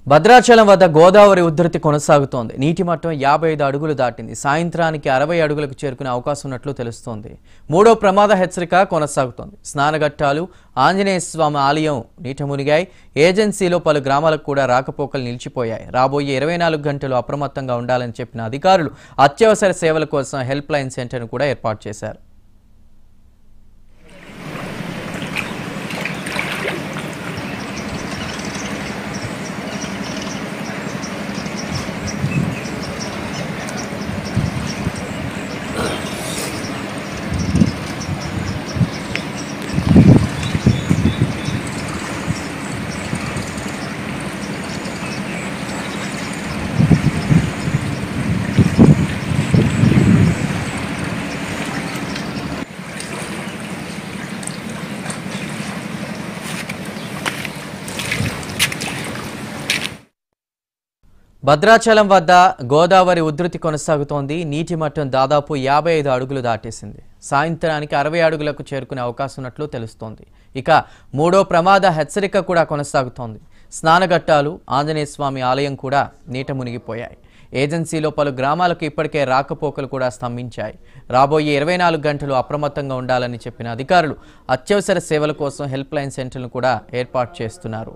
భద్రాచలం వద్ద గోదావరి ఉధృతి కొనసాగుతోంది నీటి మట్టం యాభై ఐదు అడుగులు దాటింది సాయంత్రానికి అరవై అడుగులకు చేరుకునే అవకాశం ఉన్నట్లు తెలుస్తోంది మూడో ప్రమాద హెచ్చరిక కొనసాగుతోంది స్నానఘట్టాలు ఆంజనేయ స్వామి ఆలయం నీట మునిగాయి ఏజెన్సీలో పలు గ్రామాలకు కూడా రాకపోకలు నిలిచిపోయాయి రాబోయే ఇరవై నాలుగు గంటలు అప్రమత్తంగా ఉండాలని చెప్పిన అధికారులు అత్యవసర సేవల కోసం హెల్ప్ లైన్ సెంటర్ను కూడా ఏర్పాటు చేశారు భద్రాచలం వద్ద గోదావరి ఉధృతి కొనసాగుతోంది నీటి మట్టం దాదాపు యాభై ఐదు అడుగులు దాటేసింది సాయంత్రానికి అరవై అడుగులకు చేరుకునే అవకాశం ఉన్నట్లు తెలుస్తోంది ఇక మూడో ప్రమాద హెచ్చరిక కూడా కొనసాగుతోంది స్నానఘట్టాలు ఆంజనేయ స్వామి ఆలయం కూడా నీట మునిగిపోయాయి ఏజెన్సీలో పలు గ్రామాలకు ఇప్పటికే రాకపోకలు కూడా స్తంభించాయి రాబోయే ఇరవై నాలుగు గంటలు అప్రమత్తంగా ఉండాలని చెప్పిన అధికారులు అత్యవసర సేవల కోసం హెల్ప్ లైన్ సెంటర్ను కూడా ఏర్పాటు చేస్తున్నారు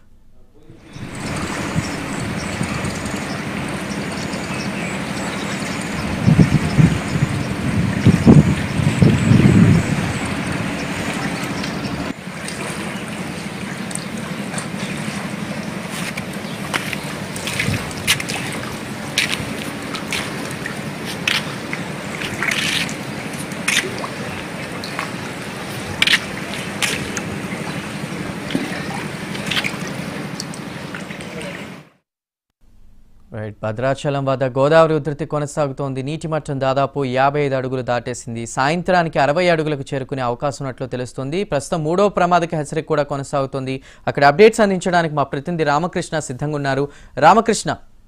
రైట్ భద్రాచలం వద్ద గోదావరి ఉధృతి కొనసాగుతోంది నీటి మట్టం దాదాపు యాభై ఐదు అడుగులు దాటేసింది సాయంత్రానికి అరవై అడుగులకు చేరుకునే అవకాశం ఉన్నట్లు తెలుస్తుంది ప్రస్తుతం మూడో ప్రమాదక హెచ్చరిక కూడా కొనసాగుతోంది అక్కడ అప్డేట్స్ అందించడానికి మా ప్రతినిధి రామకృష్ణ సిద్ధంగా ఉన్నారు రామకృష్ణ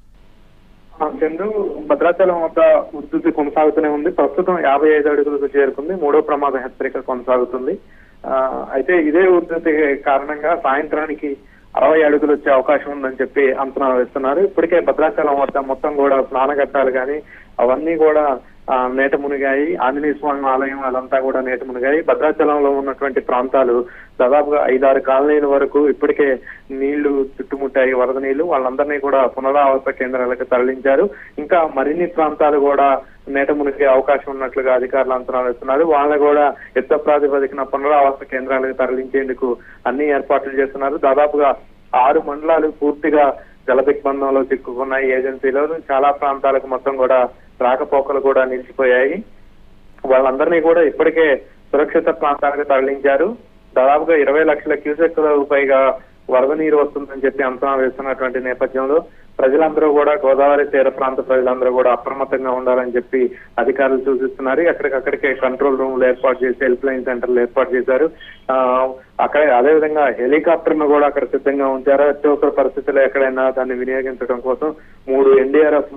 ఆ, చందు భద్రాచలం వద్ద ఉధృతి కొనసాగుతూనే ఉంది ప్రస్తుతం యాభై ఐదు అడుగులకు చేరుకుంది మూడో ప్రమాద హెచ్చరిక కొనసాగుతుంది ఆ, అయితే ఇదే ఉధృతి కారణంగా సాయంత్రానికి అరవై అడుగులు వచ్చే అవకాశం ఉందని చెప్పి అంచనా వేస్తున్నారు ఇప్పటికే భద్రాచలం వద్ద మొత్తం కూడా స్నానఘట్టాలు కానీ అవన్నీ కూడా ఆ, నేట మునిగాయి ఆంజనేయ స్వామి ఆలయం అదంతా కూడా నేట మునిగాయి భద్రాచలంలో ఉన్నటువంటి ప్రాంతాలు దాదాపుగా ఐదారు కాలనీల వరకు ఇప్పటికే నీళ్లు చుట్టుముట్టాయి వరద నీళ్లు వాళ్ళందరినీ కూడా పునరావాస కేంద్రాలకు తరలించారు ఇంకా మరిన్ని ప్రాంతాలు కూడా నేట మునిగే అవకాశం ఉన్నట్లుగా అధికారులు అంచనా వేస్తున్నారు వాళ్ళని కూడా యుద్ధ ప్రాతిపదికన పునరావాస కేంద్రాలకు తరలించేందుకు అన్ని ఏర్పాట్లు చేస్తున్నారు దాదాపుగా ఆరు మండలాలు పూర్తిగా జల దిగ్బంధంలో చిక్కుకున్నాయి ఏజెన్సీలో చాలా ప్రాంతాలకు మొత్తం కూడా రాకపోకలు కూడా నిలిచిపోయాయి వాళ్ళందరినీ కూడా ఇప్పటికే సురక్షిత ప్రాంతాలకు తరలించారు దాదాపుగా ఇరవై లక్షల క్యూసెక్లకు పైగా వరద నీరు వస్తుందని చెప్పి అంచనా వేస్తున్నటువంటి నేపథ్యంలో ప్రజలందరూ కూడా గోదావరి తీర ప్రాంత ప్రజలందరూ కూడా అప్రమత్తంగా ఉండాలని చెప్పి అధికారులు సూచిస్తున్నారు ఎక్కడికక్కడికే కంట్రోల్ రూమ్లు ఏర్పాటు చేసి హెల్ప్ లైన్ సెంటర్లు ఏర్పాటు చేశారు ఆ, అక్కడే అదేవిధంగా హెలికాప్టర్ ను కూడా అక్కడ సిద్ధంగా ఉంచారు అత్యవసర పరిస్థితుల్లో ఎక్కడైనా దాన్ని వినియోగించడం కోసం మూడు ఎన్డీఆర్ఎఫ్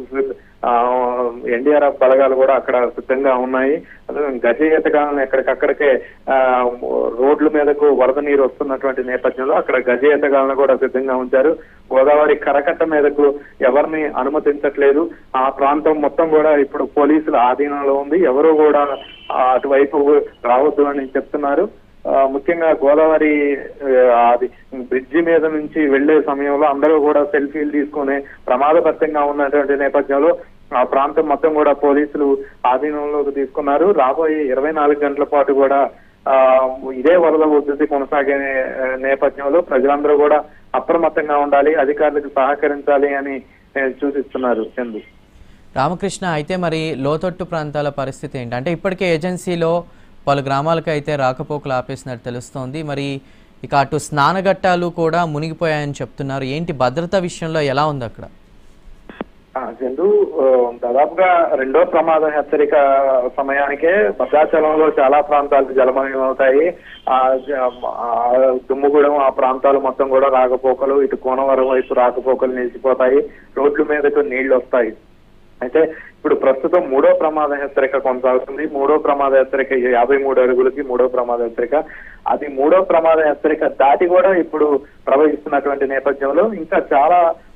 ఎన్డీఆర్ఎఫ్ బలగాలు కూడా అక్కడ సిద్ధంగా ఉన్నాయి అదే గజ ఈతగాలను ఎక్కడికక్కడికే ఆ, రోడ్ల మీదకు వరద నీరు వస్తున్నటువంటి నేపథ్యంలో అక్కడ గజ ఈతగాలను కూడా సిద్ధంగా ఉంచారు గోదావరి కరకట్ట మీదకు ఎవరిని అనుమతించట్లేదు ఆ ప్రాంతం మొత్తం కూడా ఇప్పుడు పోలీసుల ఆధీనంలో ఉంది ఎవరు కూడా ఆ, అటువైపు రావద్దు అని చెప్తున్నారు ఆ, ముఖ్యంగా గోదావరి ఆ, అది బ్రిడ్జి మీద నుంచి వెళ్లే సమయంలో అందరూ కూడా సెల్ఫీలు తీసుకుని ప్రమాదకరంగా ఉన్నటువంటి నేపథ్యంలో ఆ ప్రాంతం మొత్తం కూడా పోలీసులు ఆధీనంలోకి తీసుకున్నారు రాబోయే ఇరవై నాలుగు గంటల పాటు కూడా ఆ ఇదే వరద ఉధృతి కొనసాగే ఆ, నేపథ్యంలో ప్రజలందరూ కూడా అప్రమత్తంగా ఉండాలి అధికారులకు సహకరించాలి అని ఆ, సూచిస్తున్నారు చందు రామకృష్ణ అయితే మరి లోతట్టు ప్రాంతాల పరిస్థితి ఏంటి అంటే ఇప్పటికే ఏజెన్సీలో పలు గ్రామాలకు అయితే రాకపోకలు ఆపేసినట్టు తెలుస్తోంది మరి ఇక అటు స్నానఘట్టాలు కూడా మునిగిపోయాయని చెప్తున్నారు ఏంటి భద్రత విషయంలో ఎలా ఉంది అక్కడ ఆ, చందు ఆ, దాదాపుగా రెండో ప్రమాద హెచ్చరిక సమయానికే భద్రాచలంలో చాలా ప్రాంతాలు జలమయం అవుతాయి ఆ జ- ఆ దుమ్ముగూడెం ఆ ప్రాంతాలు మొత్తం కూడా రాకపోకలు ఇటు కోనవరం వైపు రాకపోకలు నిలిచిపోతాయి రోడ్ల మీదకు నీళ్లు వస్తాయి అయితే ఇప్పుడు ప్రస్తుతం మూడో ప్రమాద హెచ్చరిక కొనసాగుతుంది మూడో ప్రమాద హెచ్చరిక యాభై మూడు అడుగులకి మూడో ప్రమాద హెచ్చరిక అది మూడో ప్రమాద హెచ్చరిక దాటి కూడా ఇప్పుడు ప్రవహిస్తున్నటువంటి నేపథ్యంలో ఇంకా చాలా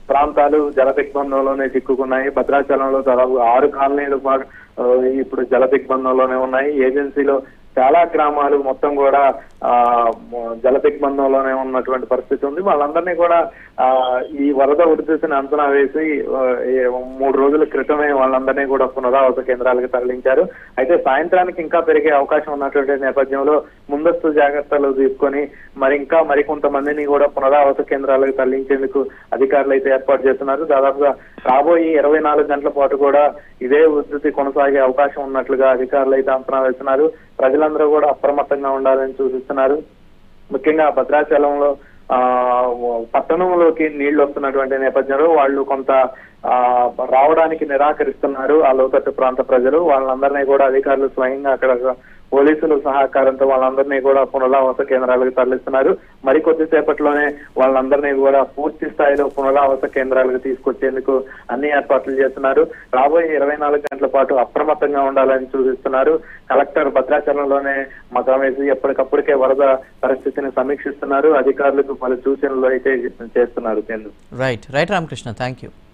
ప్రాంతాలు జల దిగ్బంధంలోనే చిక్కుకున్నాయి భద్రాచలంలో దాదాపు ఆరు కాలనీలు బా- ఆ, ఇప్పుడు జల దిగ్బంధంలోనే ఉన్నాయి ఏజెన్సీలో చాలా గ్రామాలు మొత్తం కూడా ఆ మ- జల దిగ్బంధంలోనే ఉన్నటువంటి పరిస్థితి ఉంది వాళ్ళందరినీ కూడా ఆ ఈ వరద ఉధృతిని అంచనా వేసి ఆ, ఈ మూడు రోజుల క్రితమే వాళ్ళందరినీ కూడా పునరావాస కేంద్రాలకు తరలించారు అయితే సాయంత్రానికి ఇంకా పెరిగే అవకాశం ఉన్నటువంటి నేపథ్యంలో ముందస్తు జాగ్రత్తలు తీసుకొని మరి ఇంకా మరికొంతమందిని కూడా పునరావాస కేంద్రాలకు తరలించేందుకు అధికారులు అయితే ఏర్పాటు చేస్తున్నారు దాదాపుగా రాబోయే ఇరవై నాలుగు గంటల పాటు కూడా ఇదే ఉధృతి కొనసాగే అవకాశం ఉన్నట్లుగా అధికారులు అయితే అంచనా వేస్తున్నారు ప్రజలందరూ కూడా అప్రమత్తంగా ఉండాలని సూచిస్తున్నారు ముఖ్యంగా భద్రాచలంలో ఆ పట్టణంలోకి నీళ్లు వస్తున్నటువంటి నేపథ్యంలో వాళ్ళు కొంత ఆ రావడానికి నిరాకరిస్తున్నారు ఆ లోతట్టు ప్రాంత ప్రజలు వాళ్ళందరినీ కూడా అధికారులు స్వయంగా అక్కడ పోలీసులు సహకారంతో వాళ్ళందరినీ కూడా పునరావాస కేంద్రాలకు తరలిస్తున్నారు మరి కొద్దిసేపట్లోనే వాళ్ళందరినీ కూడా పూర్తి స్థాయిలో పునరావాస కేంద్రాలకు తీసుకొచ్చేందుకు అన్ని ఏర్పాట్లు చేస్తున్నారు రాబోయే ఇరవై నాలుగు గంటల పాటు అప్రమత్తంగా ఉండాలని సూచిస్తున్నారు కలెక్టర్ భద్రాచలంలోనే మతం వేసి ఎప్పటికప్పటికే వరద పరిస్థితిని సమీక్షిస్తున్నారు అధికారులకు పలు సూచనలు అయితే చేస్తున్నారు Chandru right right Ramakrishna thank you